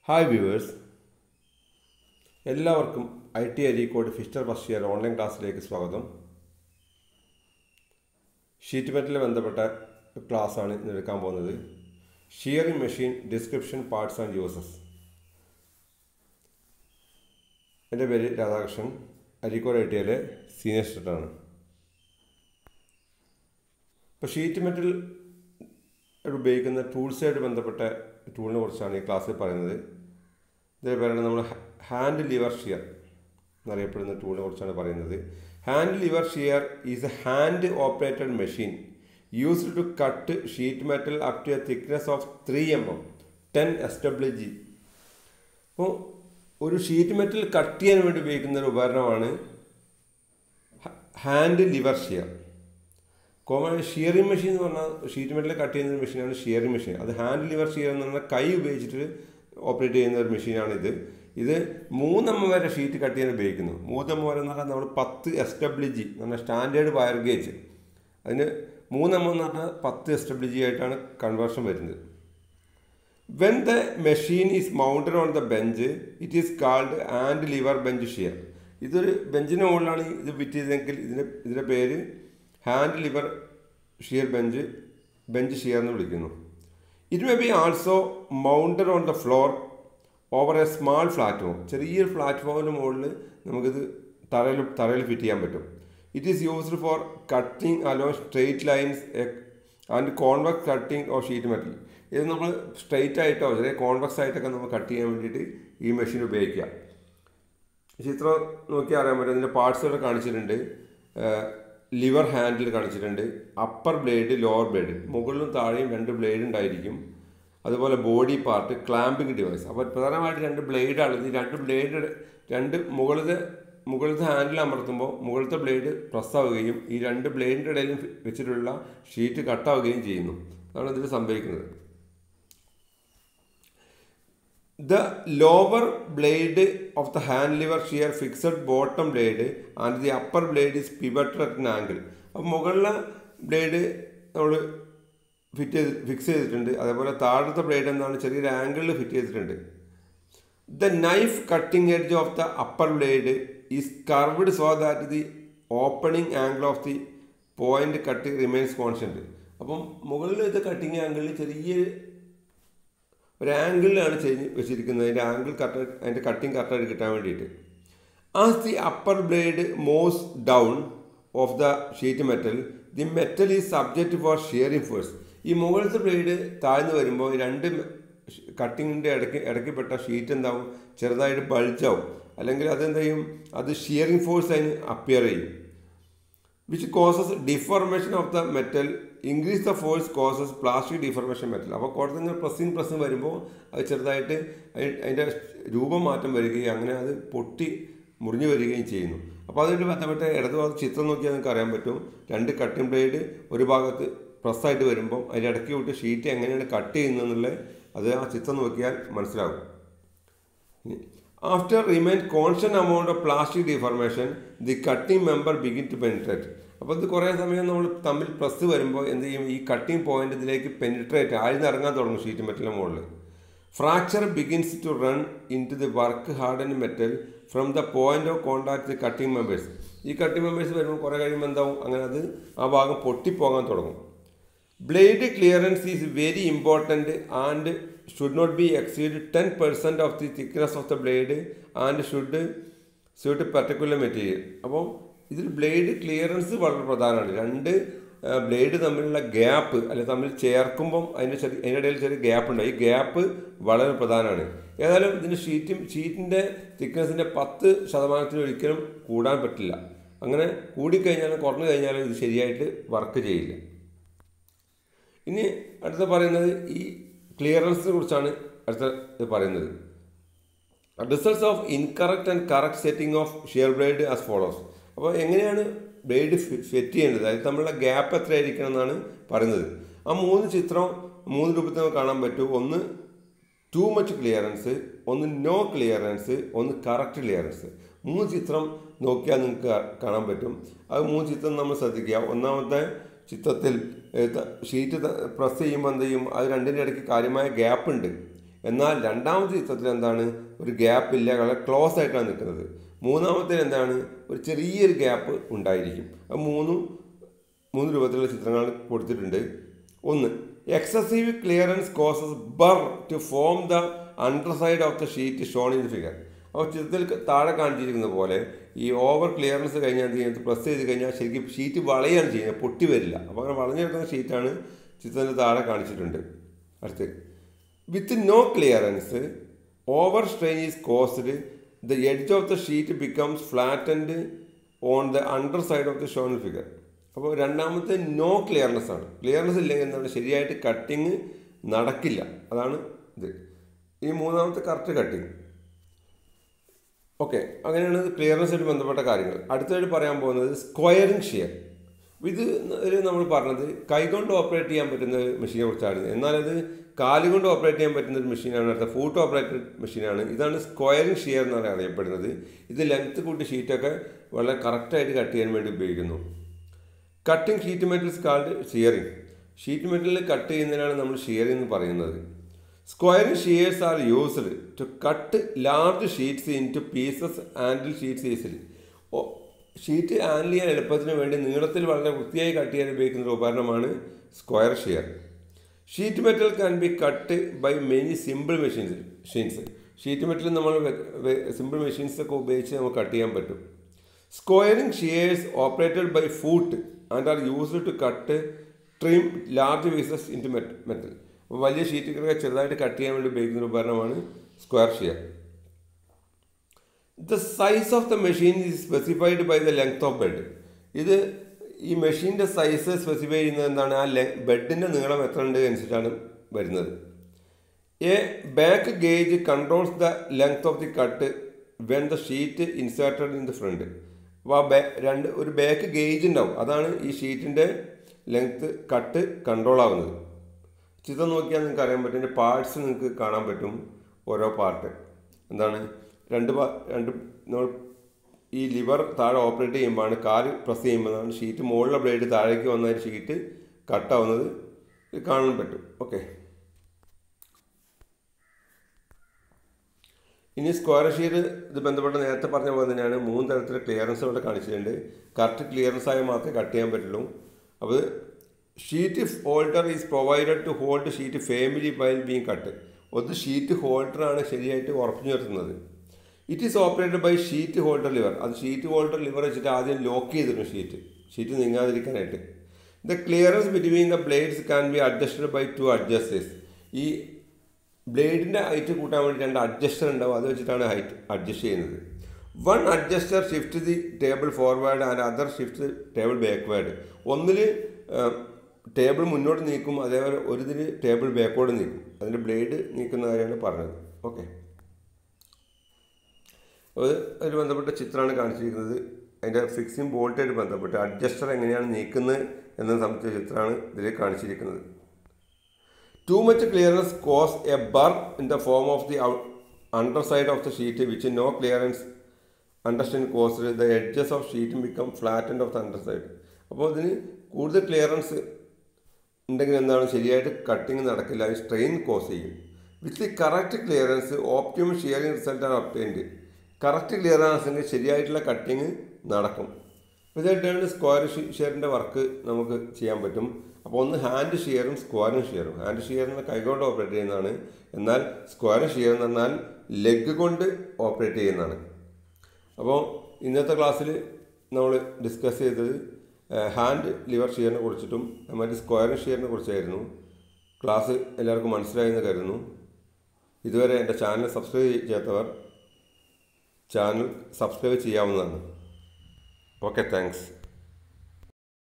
hi viewers എല്ലാവർക്കും I T Areekode fitter first year online ക്ലാസ്സിലേക്ക് സ്വാഗതം ഷീറ്റ് മെറ്റലിൽ ബന്ധപ്പെട്ട ക്ലാസ്സാണ് ഇന്ന് എടുക്കാൻ പോകുന്നത് shearing machine description parts and uses എൻ്റെ പേര് രാധാകൃഷ്ണൻ അരീക്കോട് ഐ ടി ഐയിലെ സീനിയർ സ്റ്റുഡൻ്റാണ് ഇപ്പോൾ ഷീറ്റ് മെറ്റൽ ഉപയോഗിക്കുന്ന ടൂൾസായിട്ട് ബന്ധപ്പെട്ട ടൂളിനെ കുറിച്ചാണ് ഈ ക്ലാസ്സിൽ പറയുന്നത് ഇതേപോലെ നമ്മൾ ഹാൻഡ് ലിവർ ഷിയർ എന്നറിയപ്പെടുന്ന ടൂളിനെ കുറിച്ചാണ് പറയുന്നത് hand lever shear is a hand operated machine used to cut sheet metal up to a thickness of three M M ten S W G അപ്പോൾ ഒരു ഷീറ്റ് മെറ്റൽ കട്ട് ചെയ്യാൻ വേണ്ടി ഉപയോഗിക്കുന്ന ഒരു ഉപകരണമാണ് hand lever shear common shearing machine എന്ന് പറഞ്ഞാൽ sheet metal cut ചെയ്യുന്ന ഒരു മെഷീനാണ് ഷിയറിംഗ് മെഷീൻ അത് ഹാൻഡ് ലിവർ ഷിയർ എന്ന് പറഞ്ഞാൽ കൈ ഉപയോഗിച്ചിട്ട് ഓപ്പറേറ്റ് ചെയ്യുന്ന ഒരു മെഷീനാണിത് ഇത് മൂന്നമ്മ വരെ ഷീറ്റ് കട്ട് ചെയ്യാൻ ഉപയോഗിക്കുന്നു മൂന്നമ്മ വരെ എന്ന് പറഞ്ഞാൽ നമ്മൾ പത്ത് എസ് ഡബ്ല്യു ജി എന്ന് പറഞ്ഞാൽ സ്റ്റാൻഡേർഡ് വയർ ഗേജ് അതിന് മൂന്നമ്മ എന്ന് പറഞ്ഞാൽ പത്ത് എസ് ഡബ്ല്യു ജി ആയിട്ടാണ് കൺവേർഷൻ വരുന്നത് when the machine is mounted on the bench it is called and lever bench shear ഇതൊരു ബെഞ്ചിന് മുകളിലാണ് ഇത് ഫിറ്റ് ചെയ്തതെങ്കിൽ ഇതിൻ്റെ ഇതിൻ്റെ പേര് hand lever shear bench bench shear എന്ന് വിളിക്കുന്നു it may be also mounted on the floor over a small platform ചെറിയൊരു പ്ലാറ്റ്ഫോമിന് മുകളിൽ നമുക്കിത് തറയിൽ തറയിൽ ഫിറ്റ് ചെയ്യാൻ പറ്റും it is used for cutting അലോ straight lines and convex cutting or sheet metal ഇത് നമ്മൾ സ്ട്രെയിറ്റ് ആയിട്ടോ ചെറിയ കോൺവെക്സ് ആയിട്ടൊക്കെ നമ്മൾ കട്ട് ചെയ്യാൻ വേണ്ടിയിട്ട് ഈ മെഷീൻ ഉപയോഗിക്കുക ചിത്രം നോക്കിയാൽ അറിയാൻ പറ്റും ഇതിൻ്റെ പാർട്സുകൾ കാണിച്ചിട്ടുണ്ട് ലിവർ ഹാൻഡിൽ കാണിച്ചിട്ടുണ്ട് അപ്പർ ബ്ലേഡ് ലോവർ ബ്ലേഡ് മുകളിലും താഴെയും രണ്ട് ബ്ലേഡ് ഉണ്ടായിരിക്കും അതുപോലെ ബോഡി പാർട്ട് ക്ലാമ്പിംഗ് ഡിവൈസ് അപ്പോൾ പ്രധാനമായിട്ട് രണ്ട് ബ്ലേഡാണ് ഈ രണ്ട് ബ്ലേഡ് രണ്ട് മുകളിലത്തെ മുകളിലത്തെ ഹാൻഡിൽ അമർത്തുമ്പോൾ മുകളിലത്തെ ബ്ലേഡ് പ്രസ് ആവുകയും ഈ രണ്ട് ബ്ലേഡിൻ്റെ ഇടയിലും വെച്ചിട്ടുള്ള ഷീറ്റ് കട്ടാവുകയും ചെയ്യുന്നു അതാണ് ഇതിൽ സംഭവിക്കുന്നത് the lower blade of the hand lever shear fixed bottom blade and the upper blade is pivoted at angle അപ്പോൾ മുകളിലെ ബ്ലേഡ് നമ്മൾ ഫിറ്റ് ചെയ്ത് ഫിക്സ് ചെയ്തിട്ടുണ്ട് അതേപോലെ താഴത്തെ ബ്ലേഡ് എന്താണ് ചെറിയൊരു ആംഗിളിൽ ഫിറ്റ് ചെയ്തിട്ടുണ്ട് the knife cutting edge of the upper blade is curved so that the opening angle of the point cutting remains constant അപ്പം മുകളിൽ ഇത് കട്ടിങ് ആംഗിളിൽ ചെറിയൊരു ഒരു ആംഗിളിലാണ് ചെയ്ത് വെച്ചിരിക്കുന്നത് അതിൻ്റെ ആംഗിൾ കറക്റ്റ് അതിൻ്റെ കട്ടിങ് കറക്റ്റായിട്ട് കിട്ടാൻ വേണ്ടിയിട്ട് as the upper blade moves down of the sheet metal the metal is subject for shearing force ഈ മുകളിലത്തെ ബ്ലേഡ് താഴ്ന്നു വരുമ്പോൾ രണ്ട് കട്ടിങ്ങിൻ്റെ ഇടയ്ക്ക് ഇടയ്ക്കപ്പെട്ട ഷീറ്റ് എന്താവും ചെറുതായിട്ട് ബൾജാവും അല്ലെങ്കിൽ അതെന്ത് ചെയ്യും അത് ഷിയറിംഗ് ഫോഴ്സ് അതിന് അപ്പിയർ ചെയ്യും which causes deformation of the metal increase the force causes plastic deformation metal അപ്പോൾ കുറച്ച് പ്രസ്സിങ് പ്രസ്സിങ് വരുമ്പോൾ അത് ചെറുതായിട്ട് അതിൻ്റെ രൂപം മാറ്റം വരികയും അങ്ങനെ അത് പൊട്ടി മുറിഞ്ഞു വരികയും ചെയ്യുന്നു അപ്പോൾ അതുമായിട്ട് ബന്ധപ്പെട്ട ഇടതുഭാഗത്ത് ചിത്രം നോക്കിയാൽ നിങ്ങൾക്ക് അറിയാൻ പറ്റും രണ്ട് കട്ടിംഗ് ബ്ലേഡ് ഒരു ഭാഗത്ത് പ്രസ്സായിട്ട് വരുമ്പോൾ അതിൻ്റെ ഇടയ്ക്ക് വിട്ട് ഷീറ്റ് എങ്ങനെയാണ് കട്ട് ചെയ്യുന്നതെന്നുള്ളത് അത് ആ ചിത്രം നോക്കിയാൽ മനസ്സിലാകും after remain constant amount of plastic deformation the cutting member begin to penetrate അപ്പോൾ ഇത് കുറേ സമയം നമ്മൾ തമ്മിൽ പ്രസ് വരുമ്പോൾ എന്ത് ചെയ്യും ഈ കട്ടിംഗ് പോയിന്റ് ഇതിലേക്ക് പെനിട്രേറ്റ് ആഴ്ന്നിറങ്ങാൻ തുടങ്ങും ഷീറ്റ് മെറ്റലിന് മുകളിൽ fracture begins to run into the work harden metal from the point of contact the cutting members ഈ കട്ടിംഗ് മെമ്പേഴ്സ് വരുമ്പോൾ കുറേ കഴിയുമ്പോൾ എന്താവും അങ്ങനെ അത് ആ ഭാഗം പൊട്ടിപ്പോകാൻ തുടങ്ങും blade clearance is very important and should not be exceed ten percent of the thickness of the blade and should suit particular material അപ്പോൾ ഇതിൽ ബ്ലേഡ് ക്ലിയറൻസ് വളരെ പ്രധാനമാണ് രണ്ട് ബ്ലേഡ് തമ്മിലുള്ള ഗ്യാപ്പ് അല്ലെങ്കിൽ തമ്മിൽ ചേർക്കുമ്പം അതിൻ്റെ ചെറിയ അതിൻ്റെ ഇടയിൽ ചെറിയ ഗ്യാപ്പ് ഉണ്ട് ഈ ഗ്യാപ്പ് വളരെ പ്രധാനമാണ് ഏതായാലും ഇതിൻ്റെ ഷീറ്റും ഷീറ്റിൻ്റെ തിക്നെസ്സിൻ്റെ പത്ത് ശതമാനത്തിൽ ഒരിക്കലും കൂടാൻ പറ്റില്ല അങ്ങനെ കൂടിക്കഴിഞ്ഞാലും കുറഞ്ഞു കഴിഞ്ഞാലും ഇത് ശരിയായിട്ട് വർക്ക് ചെയ്യില്ല ഇനി അടുത്ത പറയുന്നത് ഈ ക്ലിയറൻസിനെ കുറിച്ചാണ് അടുത്ത ഇത് പറയുന്നത് results of incorrect and correct setting of shear blade as follows അപ്പോൾ എങ്ങനെയാണ് ബ്ലേഡ് സെറ്റ് ചെയ്യേണ്ടത് അതായത് നമ്മളുടെ ഗ്യാപ്പ് എത്രയായിരിക്കണം എന്നാണ് പറയുന്നത് ആ മൂന്ന് ചിത്രം മൂന്ന് രൂപത്തിൽ നമുക്ക് കാണാൻ പറ്റും ഒന്ന് ടു മച്ച് ക്ലിയറൻസ് ഒന്ന് നോ ക്ലിയറൻസ് ഒന്ന് കറക്റ്റ് ക്ലിയറൻസ് മൂന്ന് ചിത്രം നോക്കിയാൽ നിങ്ങൾക്ക് കാണാൻ പറ്റും അത് മൂന്ന് ചിത്രം നമ്മൾ ശ്രദ്ധിക്കുക ഒന്നാമത്തെ ചിത്രത്തിൽ ഷീറ്റ് പ്രസ് ചെയ്യുമ്പോൾ എന്ത് ചെയ്യും അത് രണ്ടിൻ്റെ ഇടയ്ക്ക് കാര്യമായ ഗ്യാപ്പ് ഉണ്ട് എന്നാൽ രണ്ടാമത്തെ ചിത്രത്തിൽ എന്താണ് ഒരു ഗ്യാപ്പ് ഇല്ല വളരെ ക്ലോസ് ആയിട്ടാണ് നിൽക്കുന്നത് മൂന്നാമത്തേൽ എന്താണ് ഒരു ചെറിയൊരു ഗ്യാപ്പ് ഉണ്ടായിരിക്കും അത് മൂന്നും മൂന്ന് രൂപത്തിലുള്ള ചിത്രങ്ങൾ കൊടുത്തിട്ടുണ്ട് ഒന്ന് excessive clearance causes burr to form the under side of the sheet shown in the figure അപ്പോൾ ചിത്രത്തിൽ താഴെ കാണിച്ചിരിക്കുന്ന പോലെ ഈ ഓവർ ക്ലിയറൻസ് കഴിഞ്ഞാൽ എന്ത് ചെയ്യുന്നത് പ്രസ് ചെയ്ത് കഴിഞ്ഞാൽ ശരിക്കും ഷീറ്റ് വളയാണ് ചെയ്യുന്നത് പൊട്ടി വരില്ല അപ്പോൾ അങ്ങനെ വളഞ്ഞെടുക്കുന്ന ഷീറ്റാണ് ചിത്രത്തിൽ താഴെ കാണിച്ചിട്ടുണ്ട് അടുത്ത് with no clearance over strain is caused the edge of the sheet becomes flattened on the under side of the shown figure അപ്പോൾ രണ്ടാമത്തെ നോ ക്ലിയർനെസ് ആണ് ക്ലിയർനെസ് ഇല്ലെങ്കിൽ എന്താണ് ശരിയായിട്ട് കട്ടിങ് നടക്കില്ല അതാണ് ഇത് ഈ മൂന്നാമത്തെ കറക്റ്റ് കട്ടിങ് ഓക്കെ അങ്ങനെയാണ് ക്ലിയർനെസ്സായിട്ട് ബന്ധപ്പെട്ട കാര്യങ്ങൾ അടുത്തതായിട്ട് പറയാൻ പോകുന്നത് സ്ക്വയറിംഗ് ഷിയർ ഇത് ഒരു നമ്മൾ പറഞ്ഞത് കൈകൊണ്ട് ഓപ്പറേറ്റ് ചെയ്യാൻ പറ്റുന്ന ഒരു മെഷീനെ കുറിച്ചാണ് എന്നാൽ അത് കാലുകൊണ്ട് ഓപ്പറേറ്റ് ചെയ്യാൻ പറ്റുന്ന ഒരു മെഷീനാണ് അടുത്ത ഫൂട്ട് ഓപ്പറേറ്റഡ് മെഷീനാണ് ഇതാണ് സ്ക്വയറിംഗ് ഷിയർ എന്നാണ് അറിയപ്പെടുന്നത് ഇത് ലെങ്ത് കൂട്ടി ഷീറ്റൊക്കെ വളരെ കറക്റ്റായിട്ട് കട്ട് ചെയ്യാൻ വേണ്ടി ഉപയോഗിക്കുന്നു cutting sheet metals called shearing sheet മെറ്റലിൽ കട്ട് ചെയ്യുന്നതിനാണ് നമ്മൾ ഷിയറിംഗ് എന്ന് പറയുന്നത് squaring shears are used to cut large sheets in to pieces handle sheets easily sheet handle ചെയ്യാൻ എളുപ്പത്തിന് വേണ്ടി നീളത്തിൽ വളരെ വൃത്തിയായി കട്ട് ചെയ്യാൻ ഉപയോഗിക്കുന്ന ഒരു ഉപകരണമാണ് square shear sheet metal can be cut by many simple machines machines sheet metal നമ്മൾ സിമ്പിൾ മെഷീൻസ് ഒക്കെ ഉപയോഗിച്ച് നമുക്ക് കട്ട് ചെയ്യാൻ പറ്റും squaring shears operated by foot and are used to cut trim large pieces in to metal അപ്പോൾ വലിയ ഷീറ്റുകളൊക്കെ ചെറുതായിട്ട് cut ചെയ്യാൻ വേണ്ടി ഉപയോഗിക്കുന്ന ഒരു ഉപകരണമാണ് square shear the size of the machine is specified by the length of bed ഇത് ഈ മെഷീൻ്റെ സൈസ് സ്പെസിഫൈ ചെയ്യുന്നത് എന്താണ് ആ ലെ ബെഡിൻ്റെ നീളം എത്ര ഉണ്ട് അനുസരിച്ചാണ് വരുന്നത് a back gauge controls the length of the cut when the sheet inserted in the front അപ്പോൾ ആ ബേ രണ്ട് ഒരു ബാക്ക് ഗേജ് ഉണ്ടാവും അതാണ് ഈ ഷീറ്റിൻ്റെ ലെങ്ത്ത് കട്ട് കൺട്രോൾ ആവുന്നത് ചിത്രം നോക്കിയാൽ നിങ്ങൾക്ക് അറിയാൻ പറ്റും ഇതിൻ്റെ പാർട്സ് നിങ്ങൾക്ക് കാണാൻ പറ്റും ഓരോ പാർട്ട് എന്താണ് രണ്ട് പാ രണ്ട് നമ്മൾ ഈ ലിവർ താഴെ ഓപ്പറേറ്റ് ചെയ്യുമ്പോഴാണ് കാല് പ്രസ് ചെയ്യുമ്പോഴാണ് ഷീറ്റ് മുകളിലെ ബ്ലേഡ് താഴേക്ക് വന്ന ഷീറ്റ് കട്ടാവുന്നത് ഇത് കാണാൻ പറ്റും ഓക്കെ ഇനി സ്ക്വയർ ഷീറ്റ് ഇത് ബന്ധപ്പെട്ട് നേരത്തെ പറഞ്ഞ പോലെ തന്നെയാണ് മൂന്ന് തരത്തിലെ ക്ലിയറൻസ് ഇവിടെ കാണിച്ചിട്ടുണ്ട് കറക്റ്റ് ക്ലിയറൻസ് ആയി മാത്രമേ കട്ട് ചെയ്യാൻ പറ്റുള്ളൂ അപ്പോൾ sheet holder is provided to hold sheet firmly while being cut ഒന്ന് ഷീറ്റ് ഹോൾഡറാണ് ശരിയായിട്ട് ഉറപ്പിച്ചു നിർത്തുന്നത് it is operated by sheet holder lever അത് ഷീറ്റ് ഹോൾഡർ ലിവർ വെച്ചിട്ട് ആദ്യം ലോക്ക് ചെയ്തിരുന്നു ഷീറ്റ് ഷീറ്റ് നീങ്ങാതിരിക്കാനായിട്ട് the clearance between the blades can be adjusted by two adjusters ഈ ബ്ലേഡിൻ്റെ ഹൈറ്റ് കൂട്ടാൻ വേണ്ടി രണ്ട് അഡ്ജസ്റ്റർ ഉണ്ടാവും അത് വെച്ചിട്ടാണ് ഹൈറ്റ് അഡ്ജസ്റ്റ് ചെയ്യുന്നത് one adjuster shift the table forward and other shift table backward ഒന്നിൽ ടേബിൾ മുന്നോട്ട് നീക്കും അതേപോലെ ഒരു ഇതിൽ ടേബിൾ ബാക്കോട്ട് നീക്കും അതിൻ്റെ ബ്ലേഡ് നീക്കുന്ന കാര്യമാണ് പറഞ്ഞത് ഓക്കെ അത് അതിന് ബന്ധപ്പെട്ട ചിത്രമാണ് കാണിച്ചിരിക്കുന്നത് അതിൻ്റെ ഫിക്സിംഗ് ബോൾട്ടായിട്ട് ബന്ധപ്പെട്ട് അഡ്ജസ്റ്റർ എങ്ങനെയാണ് നീക്കുന്നത് എന്നത് സംബന്ധിച്ച ചിത്രമാണ് ഇതിൽ കാണിച്ചിരിക്കുന്നത് too much clearance cause a burr in the form of the under side of the sheet which no clearance understand cause the edges of sheet become flattened of the under side അപ്പോൾ ഇതിന് കൂടുതൽ clearance ഉണ്ടെങ്കിൽ എന്താണ് ശരിയായിട്ട് cutting നടക്കില്ല അത് strain cause ചെയ്യും with the correct clearance optimum shearing result ആണ് ഒപ്റ്റൈൻഡ് കറക്റ്റ് ക്ലിയറൻസ് എങ്കിൽ ശരിയായിട്ടുള്ള കട്ടിങ് നടക്കും ഇതായിട്ടാണ് സ്ക്വയർ ഷെയറിൻ്റെ വർക്ക് നമുക്ക് ചെയ്യാൻ പറ്റും അപ്പോൾ ഒന്ന് ഹാൻഡ് ഷിയറും സ്ക്വയറും ഷിയറും ഹാൻഡ് ഷിയർ എന്ന കൈകൊണ്ട് ഓപ്പറേറ്റ് ചെയ്യുന്നതാണ് എന്നാൽ സ്ക്വയർ ഷിയർ എന്ന് പറഞ്ഞാൽ ലെഗ് കൊണ്ട് ഓപ്പറേറ്റ് ചെയ്യുന്നതാണ് അപ്പോൾ ഇന്നത്തെ ക്ലാസ്സിൽ നമ്മൾ ഡിസ്കസ് ചെയ്തത് ഹാൻഡ് ലിവർ ഷിയറിനെ കുറിച്ചിട്ടും മറ്റ് സ്ക്വയർ ഷിയറിനെ കുറിച്ചായിരുന്നു ക്ലാസ് എല്ലാവർക്കും മനസ്സിലായെന്ന് കരുതുന്നു ഇതുവരെ എൻ്റെ ചാനൽ സബ്സ്ക്രൈബ് ചെയ്യാത്തവർ ചാനൽ സബ്സ്ക്രൈബ് ചെയ്യാവുന്നതാണ് ഓക്കെ താങ്ക്സ്